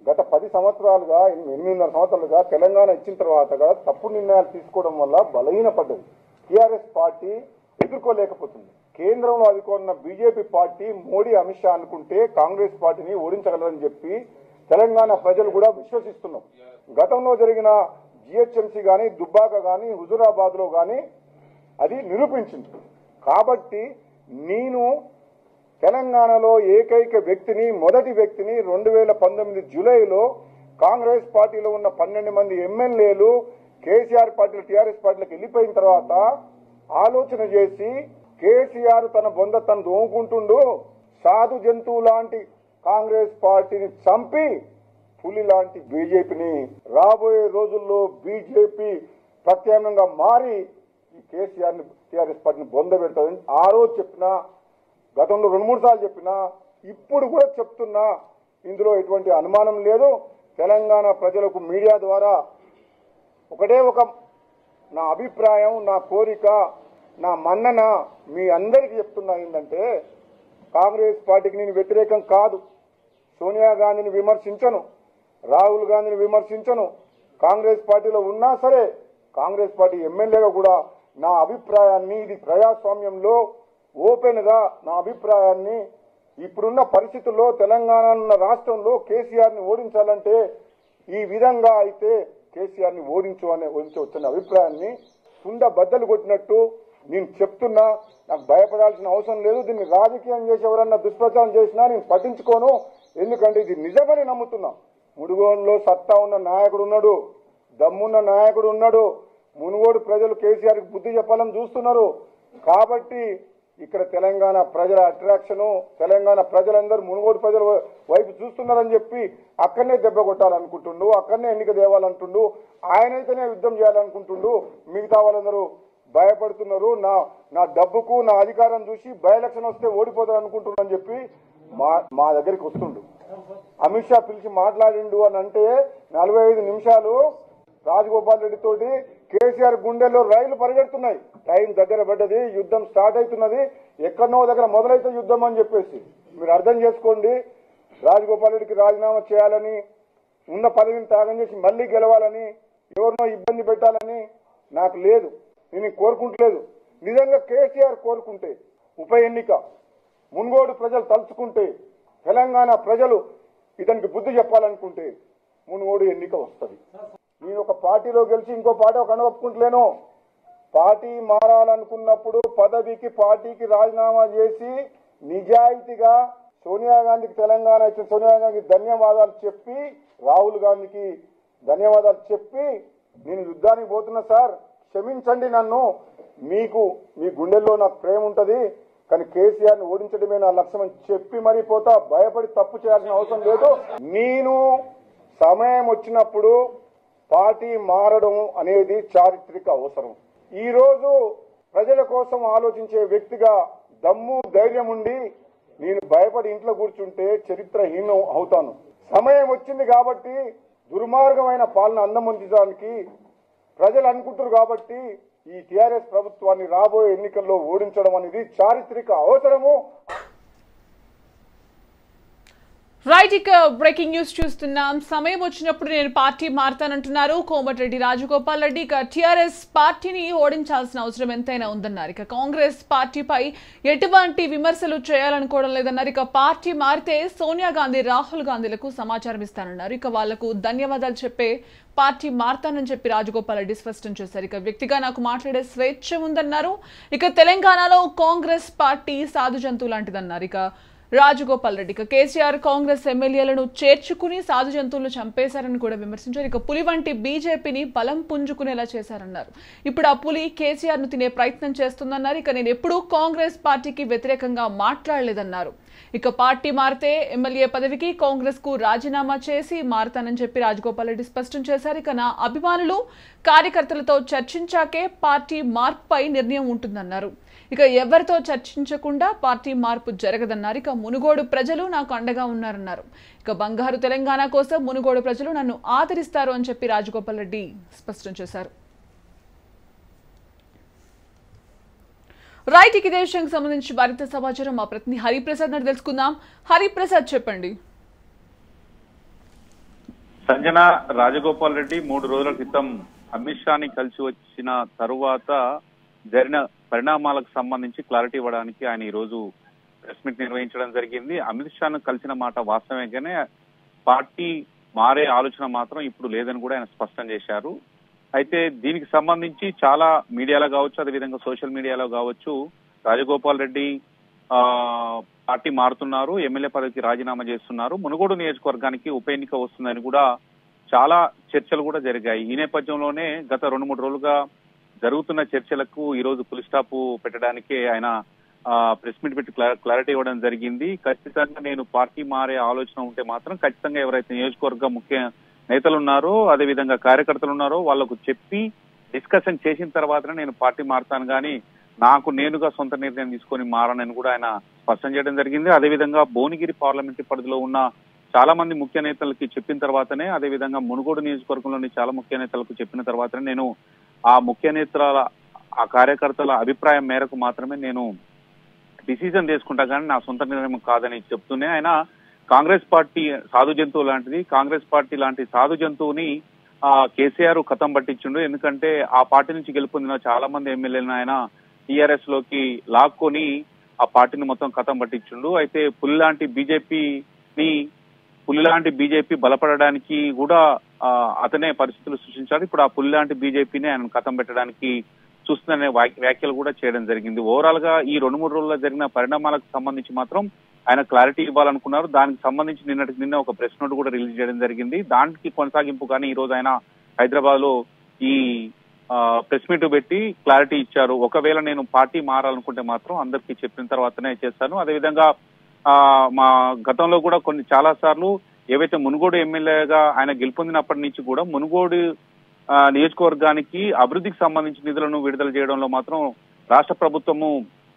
గత పది సంవత్సరాలుగా ఎనిమిది- ఎనిమిదిన్నర సంవత్సరాలుగా తెలంగాణ ఇచ్చిన తర్వాత కూడా తప్పుడు నిర్ణయాలు తీసుకోవడం వల్ల బలహీనపడ్డది టీఆర్ఎస్ పార్టీ ఎదుర్కోలేకపోతుంది కేంద్రంలో అధికారున్న బీజేపీ పార్టీ మోడీ అమిత్ షా అనుకుంటే కాంగ్రెస్ పార్టీని ఓడించగలరని చెప్పి తెలంగాణ ప్రజలు కూడా విశ్వసిస్తున్నాం గతంలో జరిగిన జిహెచ్ఎంసీ కానీ దుబ్బాక కానీ హుజురాబాద్ లో కానీ అది నిరూపించింది కాబట్టి నేను తెలంగాణలో ఏకైక వ్యక్తిని మొదటి వ్యక్తిని రెండు వేల పంతొమ్మిది జూలైలో కాంగ్రెస్ పార్టీలో ఉన్న పన్నెండు మంది ఎమ్మెల్యేలు కేసీఆర్ పార్టీలు టీఆర్ఎస్ పార్టీలకు వెళ్ళిపోయిన తర్వాత ఆలోచన చేసి కేసీఆర్ తన బొంద తను దోముకుంటుండు సాధు జంతువు లాంటి కాంగ్రెస్ పార్టీని చంపి పులి లాంటి బీజేపీని రాబోయే రోజుల్లో బీజేపీ ప్రత్యామ్నాయంగా మారి ఈ కేసీఆర్ ని టీఆర్ఎస్ పార్టీని బొంద పెడుతుందని ఆ రోజు చెప్పినా గతంలో రెండు మూడు సార్లు చెప్పినా ఇప్పుడు కూడా చెప్తున్నా ఇందులో ఎటువంటి అనుమానం లేదు తెలంగాణ ప్రజలకు మీడియా ద్వారా ఒకటే ఒక నా అభిప్రాయం నా కోరిక నా మన్నన మీ అందరికీ చెప్తున్నా ఏంటంటే కాంగ్రెస్ పార్టీకి నేను వ్యతిరేకం కాదు సోనియా గాంధీని విమర్శించను రాహుల్ గాంధీని విమర్శించను కాంగ్రెస్ పార్టీలో ఉన్నా సరే కాంగ్రెస్ పార్టీ ఎమ్మెల్యేగా కూడా నా అభిప్రాయాన్ని ఇది ప్రజాస్వామ్యంలో ఓపెన్ గా నా అభిప్రాయాన్ని ఇప్పుడున్న పరిస్థితుల్లో తెలంగాణ ఉన్న రాష్ట్రంలో కేసీఆర్ ని ఓడించాలంటే ఈ విధంగా అయితే కేసీఆర్ ని ఓడించు అనే ఓడించవచ్చనే అభిప్రాయాన్ని కుండ బద్దలు కొట్టినట్టు నేను చెప్తున్నా నాకు భయపడాల్సిన అవసరం లేదు దీన్ని రాజకీయం చేసి ఎవరన్నా దుష్ప్రచారం చేసినా నేను పట్టించుకోను ఎందుకంటే ఇది నిజమని నమ్ముతున్నా ముడుగోన్లో సత్తా ఉన్న నాయకుడు ఉన్నాడు దమ్మున్న నాయకుడు ఉన్నాడు మునుగోడు ప్రజలు కేసీఆర్ కి బుద్ధి చెప్పాలని చూస్తున్నారు కాబట్టి ఇక్కడ తెలంగాణ ప్రజల అట్రాక్షను తెలంగాణ ప్రజలందరూ మునుగోడు ప్రజల వైపు చూస్తున్నారని చెప్పి అక్కడనే దెబ్బ కొట్టాలనుకుంటుండు అక్కడనే ఎన్నిక తేవాలంటుండు ఆయనైతేనే యుద్ధం చేయాలనుకుంటుండు మిగతా వాళ్ళందరూ భయపడుతున్నారు నా నా డబ్బుకు నా అధికారం చూసి బై ఎలక్షన్ వస్తే ఓడిపోతారు అనుకుంటున్నాను అని చెప్పి మా మా దగ్గరికి వస్తుండు అమిత్ షా పిలిచి మాట్లాడిండు అని అంటే నలభై ఐదు నిమిషాలు రాజగోపాల్ రెడ్డి తోటి కేసీఆర్ గుండెల్లో రైలు పరిగెడుతున్నాయి టైం దగ్గర పడ్డది యుద్ధం స్టార్ట్ అవుతున్నది ఎక్కడనో దగ్గర మొదలైతే యుద్ధం అని చెప్పేసి మీరు అర్థం చేసుకోండి రాజగోపాల్ రెడ్డికి రాజీనామా చేయాలని ఉన్న పదవిని త్యాగం చేసి మళ్ళీ గెలవాలని ఎవరినో ఇబ్బంది పెట్టాలని నాకు లేదు నేను కోరుకుంటలేదు నిజంగా కేసీఆర్ కోరుకుంటే ఉప ఎన్నిక మున్గోడు ప్రజలు తలుచుకుంటే తెలంగాణ ప్రజలు ఇతనికి బుద్ధి చెప్పాలనుకుంటే మున్గోడు ఎన్నిక వస్తుంది నేను ఒక పార్టీలో గెలిచి ఇంకో పార్టీ ఒక ఒప్పుకుంటలేను పార్టీ మారాలనుకున్నప్పుడు పదవికి పార్టీకి రాజీనామా చేసి నిజాయితీగా సోనియా గాంధీకి తెలంగాణ ఇచ్చిన సోనియా గాంధీకి ధన్యవాదాలు చెప్పి రాహుల్ గాంధీకి ధన్యవాదాలు చెప్పి నేను యుద్ధానికి పోతున్నా సార్ క్షమించండి నన్ను మీకు మీ గుండెల్లో నాకు ప్రేమ ఉంటది కానీ కేసీఆర్ ని ఓడించడమే నా లక్ష్యం అని చెప్పి మరీ పోతా భయపడి తప్పు చేయాల్సిన అవసరం లేదు నేను సమయం వచ్చినప్పుడు పార్టీ మారడం అనేది చారిత్రక అవసరం ఈ రోజు ప్రజల కోసం ఆలోచించే వ్యక్తిగా దమ్ము ధైర్యం ఉండి నేను భయపడి ఇంట్లో కూర్చుంటే చరిత్రహీనం అవుతాను సమయం వచ్చింది కాబట్టి దుర్మార్గమైన పాలన అందమందించడానికి ప్రజలు అనుకుంటారు కాబట్టి ఈ టిఆర్ఎస్ ప్రభుత్వాన్ని రాబోయే ఎన్నికల్లో ఓడించడం అనేది చారిత్రక అవసరము రైట్ ఇక బ్రేకింగ్ న్యూస్ చూస్తున్నాం సమయం వచ్చినప్పుడు నేను పార్టీ మారుతానంటున్నారు కోమటిరెడ్డి రాజగోపాల్ రెడ్డి ఇక టీఆర్ఎస్ పార్టీని ఓడించాల్సిన అవసరం ఎంతైనా ఉందన్నారు ఇక కాంగ్రెస్ పార్టీపై ఎటువంటి విమర్శలు చేయాలనుకోవడం లేదన్నారు ఇక పార్టీ మారితే సోనియా గాంధీ రాహుల్ గాంధీలకు సమాచారం ఇస్తానన్నారు ఇక వాళ్లకు ధన్యవాదాలు చెప్పే పార్టీ మారుతానని చెప్పి రాజగోపాల్ రెడ్డి స్పష్టం చేశారు ఇక వ్యక్తిగా నాకు మాట్లాడే స్వేచ్ఛ ఉందన్నారు ఇక తెలంగాణలో కాంగ్రెస్ పార్టీ సాధు జంతువు లాంటిదన్నారు ఇక రాజగోపాల్ రెడ్డి ఇక కేసీఆర్ కాంగ్రెస్ ఎమ్మెల్యేలను చేర్చుకుని సాధు జంతువులను చంపేశారని కూడా విమర్శించారు ఇక పులి వంటి బీజేపీని బలం పుంజుకునేలా చేశారన్నారు ఇప్పుడు ఆ పులి కేసీఆర్ ను తినే ప్రయత్నం చేస్తుందన్నారు ఇక నేను ఎప్పుడూ కాంగ్రెస్ పార్టీకి వ్యతిరేకంగా మాట్లాడలేదన్నారు ఇక పార్టీ మారితే ఎమ్మెల్యే పదవికి కాంగ్రెస్ కు రాజీనామా చేసి మారతానని చెప్పి రాజగోపాల్ రెడ్డి స్పష్టం చేశారు ఇక నా అభిమానులు కార్యకర్తలతో చర్చించాకే పార్టీ మార్పుపై నిర్ణయం ఉంటుందన్నారు ఇక ఎవరితో చర్చించకుండా పార్టీ మార్పు జరగదన్నారు ఇక మునుగోడు ప్రజలు నాకు అండగా ఉన్నారన్నారు ఇక బంగారు తెలంగాణ కోసం మునుగోడు ప్రజలు నన్ను ఆదరిస్తారు అని చెప్పి రాజగోపాల్ రెడ్డి స్పష్టం చేశారు రైట్ ఇక ఇదే విషయానికి సంబంధించి మరింత సమాచారం మా ప్రతినిధి హరిప్రసాద్ నాడు తెలుసుకుందాం హరిప్రసాద్ చెప్పండి సంజన రాజగోపాల్ రెడ్డి మూడు రోజుల క్రితం అమిత్ షాని కలిసి వచ్చిన తరువాత జరిగిన పరిణామాలకు సంబంధించి క్లారిటీ ఇవ్వడానికి ఆయన ఈ రోజు ప్రెస్ మీట్ నిర్వహించడం జరిగింది అమిత్ షాను కలిసిన మాట వాస్తవమే కానీ పార్టీ మారే ఆలోచన మాత్రం ఇప్పుడు లేదని కూడా ఆయన స్పష్టం చేశారు అయితే దీనికి సంబంధించి చాలా మీడియాలో కావచ్చు అదేవిధంగా సోషల్ మీడియాలో కావచ్చు రాజగోపాల్ రెడ్డి ఆ పార్టీ మారుతున్నారు ఎమ్మెల్యే పదవికి రాజీనామా చేస్తున్నారు మునుగోడు నియోజకవర్గానికి ఉప ఎన్నిక వస్తుందని కూడా చాలా చర్చలు కూడా జరిగాయి ఈ నేపథ్యంలోనే గత రెండు మూడు రోజులుగా జరుగుతున్న చర్చలకు ఈ రోజు పులి స్టాప్ పెట్టడానికే ఆయన ప్రెస్ మీట్ పెట్టి క్లా- క్లారిటీ ఇవ్వడం జరిగింది ఖచ్చితంగా నేను పార్టీ మారే ఆలోచన ఉంటే మాత్రం ఖచ్చితంగా ఎవరైతే నియోజకవర్గ ముఖ్య నేతలు ఉన్నారో అదేవిధంగా కార్యకర్తలు ఉన్నారో వాళ్ళకు చెప్పి డిస్కషన్ చేసిన తర్వాతనే నేను పార్టీ మారుతాను కానీ నాకు నేనుగా సొంత నిర్ణయం తీసుకొని మారనని కూడా ఆయన స్పష్టం చేయడం జరిగింది అదేవిధంగా భువనగిరి పార్లమెంటరీ పరిధిలో ఉన్న చాలా మంది ముఖ్య నేతలకి చెప్పిన తర్వాతనే అదేవిధంగా మునుగోడు నియోజకవర్గంలోని చాలా ముఖ్య నేతలకు చెప్పిన తర్వాతనే నేను ఆ ముఖ్య నేతల ఆ కార్యకర్తల అభిప్రాయం మేరకు మాత్రమే నేను డిసిజన్ తీసుకుంటా కానీ నా సొంత నిర్ణయం కాదని చెప్తూనే ఆయన కాంగ్రెస్ పార్టీ సాధు జంతువు లాంటిది కాంగ్రెస్ పార్టీ లాంటి సాధు జంతువుని ఆ కేసీఆర్ కథం పట్టించిండు ఎందుకంటే ఆ పార్టీ నుంచి గెలుపొందిన చాలా మంది ఎమ్మెల్యేలను ఆయన టీఆర్ఎస్ లోకి లాక్కొని ఆ పార్టీని మొత్తం కథం పట్టించిండు అయితే పులి లాంటి బీజేపీని పులి లాంటి బీజేపీ బలపడడానికి కూడా ఆ, అతనే పరిస్థితులు సృష్టించాడు ఇప్పుడు ఆ పులి లాంటి బీజేపీని ఆయన కథం పెట్టడానికి చూస్తుందనే వ్యాఖ్య- వ్యాఖ్యలు కూడా చేయడం జరిగింది ఓవరాల్ గా ఈ రెండు మూడు రోజుల్లో జరిగిన పరిణామాలకు సంబంధించి మాత్రం ఆయన క్లారిటీ ఇవ్వాలనుకున్నారు దానికి సంబంధించి నిన్నటికి నిన్న ఒక ప్రెస్ నోట్ కూడా రిలీజ్ చేయడం జరిగింది దానికి కొనసాగింపు కానీ ఈ రోజు ఆయన హైదరాబాద్ లో ఈ ప్రెస్ మీట్ పెట్టి క్లారిటీ ఇచ్చారు ఒకవేళ నేను పార్టీ మారాలనుకుంటే మాత్రం అందరికీ చెప్పిన తర్వాతనే చేస్తాను అదేవిధంగా ఆ, మా గతంలో కూడా కొన్ని చాలా సార్లు ఏవైతే మునుగోడు ఎమ్మెల్యేగా ఆయన గెలుపొందినప్పటి నుంచి కూడా మునుగోడు ఆ, నియోజకవర్గానికి అభివృద్ధికి సంబంధించిన నిధులను విడుదల చేయడంలో మాత్రం రాష్ట్ర ప్రభుత్వము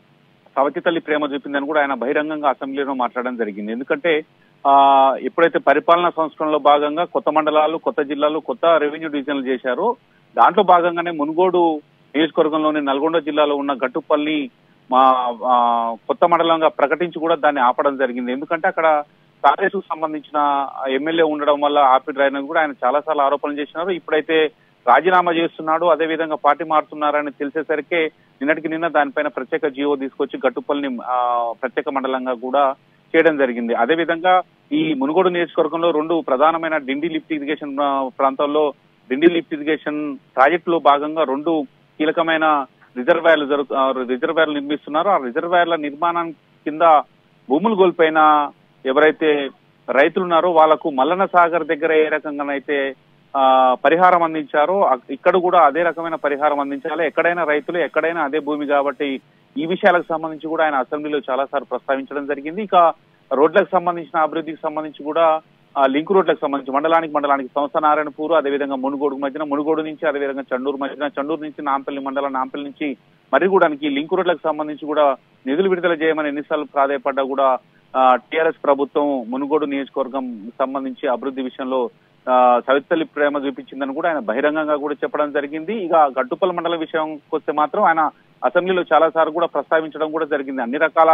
సవతి తల్లి ప్రేమ చూపిందని కూడా ఆయన బహిరంగంగా అసెంబ్లీలో మాట్లాడడం జరిగింది ఎందుకంటే ఆ ఎప్పుడైతే పరిపాలనా సంస్కరణలో భాగంగా కొత్త మండలాలు కొత్త జిల్లాలు కొత్త రెవెన్యూ డివిజన్లు చేశారో దాంట్లో భాగంగానే మునుగోడు నియోజకవర్గంలోని నల్గొండ జిల్లాలో ఉన్న గట్టుపల్లి మా ఆ, కొత్త మండలంగా ప్రకటించి కూడా దాన్ని ఆపడం జరిగింది ఎందుకంటే అక్కడ కాంగ్రెస్ కు సంబంధించిన ఎమ్మెల్యే ఉండడం వల్ల ఆపిడ్రాయని కూడా ఆయన చాలా సార్లు ఆరోపణలు చేసినారు ఇప్పుడైతే రాజీనామా చేస్తున్నాడు అదే విధంగా పార్టీ మారుతున్నారని తెలిసేసరికి నిన్నటికి నిన్న దానిపైన ప్రత్యేక జీవో తీసుకొచ్చి గట్టుపల్లిని ఆ, ప్రత్యేక మండలంగా కూడా చేయడం జరిగింది అదే విధంగా ఈ మునుగోడు నియోజకవర్గంలో రెండు ప్రధానమైన డిండి లిఫ్ట్ ఇరిగేషన్ ఆ, ప్రాంతాల్లో డిండి లిఫ్ట్ ఇరిగేషన్ ప్రాజెక్టులో భాగంగా రెండు కీలకమైన రిజర్వాయర్లు జరుగు ఆ, రిజర్వాయర్లు నిర్మిస్తున్నారు ఆ రిజర్వాయర్ల నిర్మాణం కింద భూములు కోల్పోయిన ఎవరైతే రైతులు ఉన్నారో వాళ్లకు మల్లన్న సాగర్ దగ్గర ఏ రకంగానైతే ఆ పరిహారం అందించారో అక్- ఇక్కడ కూడా అదే రకమైన పరిహారం అందించాలి ఎక్కడైనా రైతులు ఎక్కడైనా అదే భూమి కాబట్టి ఈ విషయాలకు సంబంధించి కూడా ఆయన అసెంబ్లీలో చాలా సార్లు ప్రస్తావించడం జరిగింది ఇక రోడ్లకు సంబంధించిన అభివృద్ధికి సంబంధించి కూడా ఆ లింక్ రోడ్లకు సంబంధించి మండలానికి మండలానికి సంస్థ నారాయణపూర్ అదేవిధంగా మునుగోడు మధ్యన మునుగోడు నుంచి అదేవిధంగా చండూరు మధ్యన చండూరు నుంచి నాంపల్లి మండలం నాంపల్లి నుంచి మరిగూడానికి లింక్ రోడ్లకు సంబంధించి కూడా నిధులు విడుదల చేయమని ఎన్నిసార్లు ప్రాధాయపడ్డా కూడా టిఆర్ఎస్ ప్రభుత్వం మునుగోడు నియోజకవర్గం సంబంధించి అభివృద్ధి విషయంలో ఆ, సవితల్లి ప్రేమ చూపించిందని కూడా ఆయన బహిరంగంగా కూడా చెప్పడం జరిగింది ఇక గట్టుపల్లి మండలం విషయంకి వస్తే మాత్రం ఆయన అసెంబ్లీలో చాలా సార్లు కూడా ప్రస్తావించడం కూడా జరిగింది అన్ని రకాల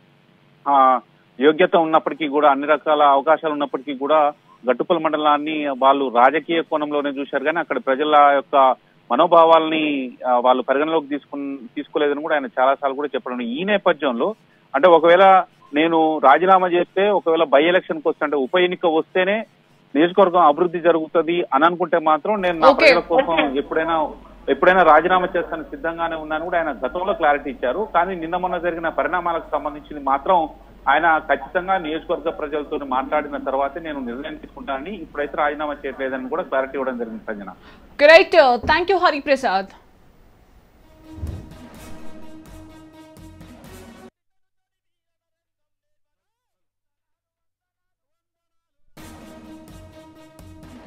ఆ, యోగ్యత ఉన్నప్పటికీ కూడా అన్ని రకాల అవకాశాలు ఉన్నప్పటికీ కూడా గట్టుపల్లి మండలాన్ని వాళ్ళు రాజకీయ కోణంలోనే చూశారు కానీ అక్కడ ప్రజల యొక్క మనోభావాల్ని ఆ, వాళ్ళు పరిగణలోకి తీసుకు తీసుకోలేదని కూడా ఆయన చాలా సార్లు కూడా చెప్పడం ఈ నేపథ్యంలో అంటే ఒకవేళ నేను రాజీనామా చేస్తే ఒకవేళ బై ఎలక్షన్ వస్తే అంటే ఉప ఎన్నిక వస్తేనే నియోజకవర్గం అభివృద్ధి జరుగుతుంది అని అనుకుంటే మాత్రం నేను నా Okay. ప్రజల కోసం ఎప్పుడైనా ఎప్పుడైనా రాజీనామా చేస్తాను సిద్ధంగానే ఉన్నాను కూడా ఆయన గతంలో క్లారిటీ ఇచ్చారు కానీ నిన్న మొన్న జరిగిన పరిణామాలకు సంబంధించింది మాత్రం ఆయన ఖచ్చితంగా నియోజకవర్గ ప్రజలతో మాట్లాడిన తర్వాతే నేను నిర్ణయం తీసుకుంటానని ఇప్పుడైతే రాజీనామా చేయట్లేదని కూడా క్లారిటీ ఇవ్వడం జరిగింది Sanjana great thank you Hariprasad